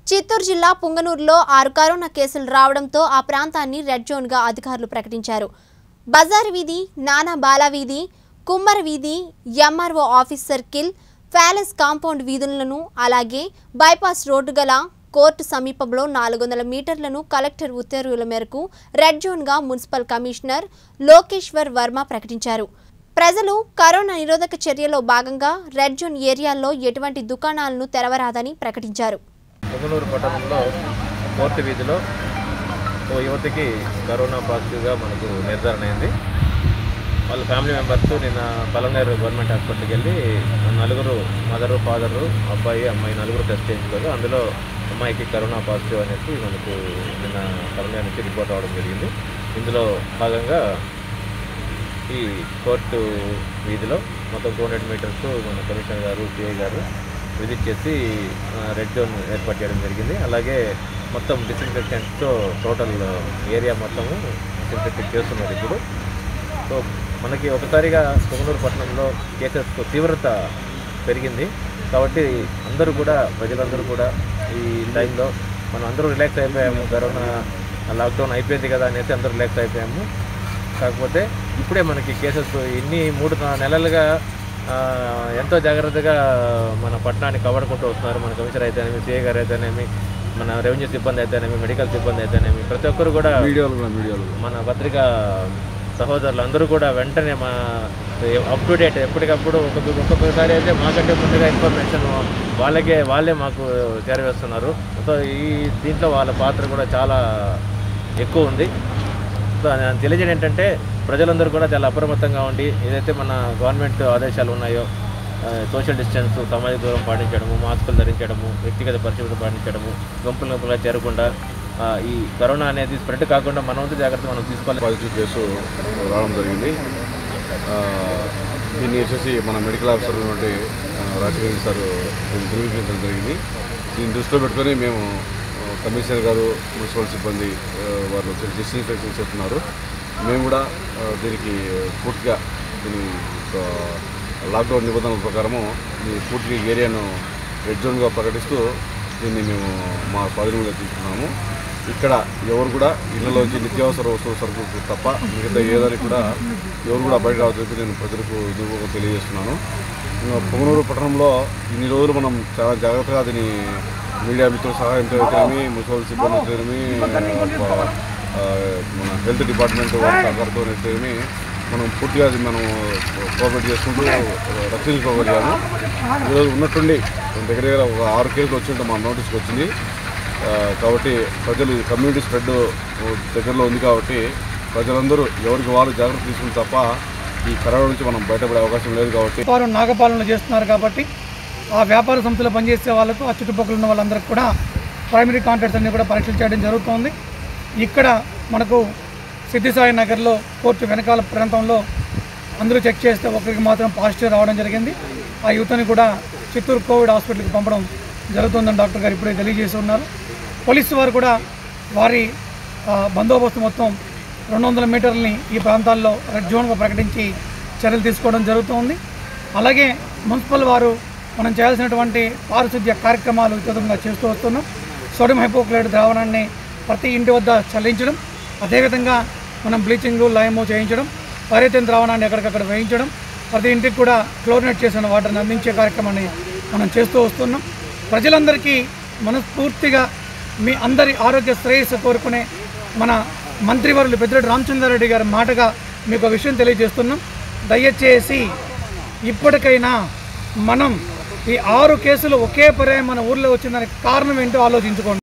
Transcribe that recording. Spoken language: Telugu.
చిత్తూరు జిల్లా పుంగనూరులో ఆరు కరోనా కేసులు రావడంతో ఆ ప్రాంతాన్ని రెడ్ జోన్గా అధికారులు ప్రకటించారు బజార్ వీధి నానా బాలా వీధి కుమ్మర వీధి MRO office circle palace compound వీధులను అలాగే బైపాస్ రోడ్డు గల కోర్టు సమీపంలో నాలుగు వందల మీటర్లను కలెక్టర్ ఉత్తర్వుల మేరకు రెడ్ జోన్గా మున్సిపల్ కమిషనర్ లోకేశ్వర్ వర్మ ప్రకటించారు ప్రజలు కరోనా నిరోధక చర్యలో భాగంగా రెడ్ జోన్ ఏరియాల్లో ఎటువంటి దుకాణాలను తెరవరాదని ప్రకటించారు పొంగనూరు పట్టణంలో కోర్టు వీధిలో ఓ యువతికి కరోనా పాజిటివ్గా మనకు నిర్ధారణ అయింది వాళ్ళ ఫ్యామిలీ మెంబర్స్ నిన్న పలనేరు గవర్నమెంట్ హాస్పిటల్కి వెళ్ళి నలుగురు మదరు ఫాదరు అబ్బాయి అమ్మాయి నలుగురు టెస్ట్ చేయించుకోగా అందులో అమ్మాయికి కరోనా పాజిటివ్ అనేసి మనకు నిన్న పలనేరు నుంచి రిపోర్ట్ అవ్వడం జరిగింది ఇందులో భాగంగా ఈ కోర్టు వీధిలో మొత్తం టూ హండ్రెడ్ మీటర్స్ మన కమిషనర్ గారు సిఐ గారు విజిట్ చేసి ఆ, రెడ్ జోన్ ఏర్పాటు చేయడం జరిగింది అలాగే మొత్తం డిస్ఇన్ఫెక్టెంట్స్తో టోటల్ ఏరియా మొత్తము డిస్ఇన్ఫెక్టెంట్ చేస్తున్నారు ఇప్పుడు సో మనకి ఒకసారిగా పొంగనూరు పట్టణంలో కేసెస్ తీవ్రత పెరిగింది కాబట్టి అందరూ కూడా ప్రజలందరూ కూడా ఈ టైంలో మనం అందరూ రిలాక్స్ అయిపోయాము కరోనా లాక్డౌన్ అయిపోయింది కదా అనేసి అందరూ రిలాక్స్ అయిపోయాము కాకపోతే ఇప్పుడే మనకి కేసెస్ ఇన్ని మూడు నా- నెలలుగా ఆ, ఎంతో జాగ్రత్తగా మన పట్టణాన్ని కవడుకుంటూ వస్తున్నారు మన కమిషనర్ అయితేనేమి సిఐ గారు అయితేనేమి మన రెవెన్యూ సిబ్బంది అయితేనేమి మెడికల్ సిబ్బంది అయితేనేమి ప్రతి ఒక్కరు కూడా మీడియాలో కూడా మీడియాలో కూడా. మన పత్రికా సహోదరులు అందరూ కూడా వెంటనే మా అప్ టు డేట్ ఎప్పటికప్పుడు ఒక్కొక్క ఒక్కొక్కసారి అయితే మాకంటే ముందుగా ఇన్ఫర్మేషన్ వాళ్ళకే వాళ్ళే మాకు చేరవేస్తున్నారు సో ఈ దీంట్లో వాళ్ళ పాత్ర కూడా చాలా ఎక్కువ ఉంది సో నేను తెలియజేయడం ఏంటంటే ప్రజలందరూ కూడా చాలా అప్రమత్తంగా ఉండి ఏదైతే మన గవర్నమెంట్ ఆదేశాలు ఉన్నాయో సోషల్ డిస్టెన్స్ సామాజిక దూరం పాటించడము మాస్కులు ధరించడము వ్యక్తిగత పరిశుభ్రత పాటించడము గుంపులు గుంపులుగా చేరకుండా ఆ, ఈ కరోనా అనేది స్ప్రెడ్ కాకుండా మన వంతు జాగ్రత్త మనం తీసుకోవాలి పాజిటివ్ కేసు రావడం జరిగింది ఆ, దీన్ని వచ్చేసి మన మెడికల్ ఆఫీసర్ ఉన్నటువంటి ఆ, రాజశేఖర్ సార్ దీన్ని ధృవీకరించడం జరిగింది దీన్ని దృష్టిలో పెట్టుకొని మేము ఆ, కమిషనర్ గారు మున్సిపల్ సిబ్బంది ఆ, వారు వచ్చి డిస్ఇన్ఫెక్షన్ చేస్తున్నారు మేము కూడా ఆ, దీనికి పూర్తిగా దీని ఆ, లాక్డౌన్ నిబంధనల ప్రకారము ఈ పూర్తిగా ఈ ఏరియాను రెడ్ జోన్గా ప్రకటిస్తూ దీన్ని మేము మా స్వాధీనంలో తీసుకున్నాము ఇక్కడ ఎవరు కూడా ఇళ్లలోంచి నిత్యావసర వస్తువుల సరుకు తప్ప మిగతా ఏదని కూడా ఎవరు కూడా బయట రావద్దని నేను ప్రజలకు ఇది తెలియజేస్తున్నాను ఇంకా పొంగనూరు పట్టణంలో ఇన్ని రోజులు మనం చాలా జాగ్రత్తగా దీన్ని మీడియా మిత్రుల సహాయంతో అయితేనేమి మున్సిపల్ సిబ్బంది అయితేనేమి ఆ, మన హెల్త్ డిపార్ట్మెంట్ వారి సహకారంతో అయితేనేమి మనం పూర్తిగా అది మనం కోఆపరేట్ చేసుకుంటూ రక్షించుకోగలిగాము ఈరోజు ఉన్నట్టుండి దగ్గర దగ్గర ఒక ఆరు కేసులు వచ్చింటే మా నోటీస్కి వచ్చింది ఆ, కాబట్టి ప్రజలు ఈ కమ్యూనిటీ స్ప్రెడ్ దగ్గరలో ఉంది కాబట్టి ప్రజలందరూ ఎవరికి వాళ్ళు జాగ్రత్త తీసుకుని తప్ప ఈ కరోనా నుంచి మనం బయటపడే అవకాశం లేదు కాబట్టి వ్యాపారం నాగపాలన చేస్తున్నారు కాబట్టి ఆ వ్యాపార సంస్థలో పనిచేసే వాళ్ళకు ఆ చుట్టుపక్కల ఉన్న వాళ్ళందరికీ కూడా ప్రైమరీ కాంట్రాక్ట్స్ అన్ని కూడా పరీక్షలు చేయడం జరుగుతోంది ఇక్కడ మనకు సిద్ధిసాయి నగర్లో కోర్టు వెనకాల ప్రాంతంలో అందరూ చెక్ చేస్తే ఒకరికి మాత్రం పాజిటివ్ రావడం జరిగింది ఆ యువతని కూడా చిత్తూరు కోవిడ్ హాస్పిటల్కి పంపడం జరుగుతుందని డాక్టర్ గారు ఇప్పుడే తెలియజేసి ఉన్నారు పోలీసు వారు కూడా వారి ఆ, బందోబస్తు మొత్తం రెండు వందల మీటర్లని ఈ ప్రాంతాల్లో రెడ్ జోన్గా ప్రకటించి చర్యలు తీసుకోవడం జరుగుతోంది అలాగే మున్సిపల్ వారు మనం చేయాల్సినటువంటి పారిశుద్ధ్య కార్యక్రమాలు విస్తృతంగా చేస్తూ వస్తున్నాం సోడియం హైపోక్లైడ్ ద్రావణాన్ని ప్రతి ఇంటి వద్ద చల్లించడం అదేవిధంగా మనం బ్లీచింగ్ లయము చేయించడం పర్యటన ద్రావణాన్ని ఎక్కడికక్కడ వేయించడం ప్రతి ఇంటికి కూడా క్లోరినేట్ చేసిన వాటర్ని అందించే కార్యక్రమాన్ని మనం చేస్తూ వస్తున్నాం ప్రజలందరికీ మనస్ఫూర్తిగా మీ అందరి ఆరోగ్య శ్రేయస్సు కోరుకునే మన మంత్రివర్యులు పెద్దిరెడ్డి రామచంద్రారెడ్డి గారి మాటగా మీకు ఒక విషయం తెలియజేస్తున్నాం దయచేసి ఇప్పటికైనా మనం ఈ ఆరు కేసులు ఒకే పర్యాయం మన ఊర్లో వచ్చిందానికి కారణం ఏంటో ఆలోచించుకోండి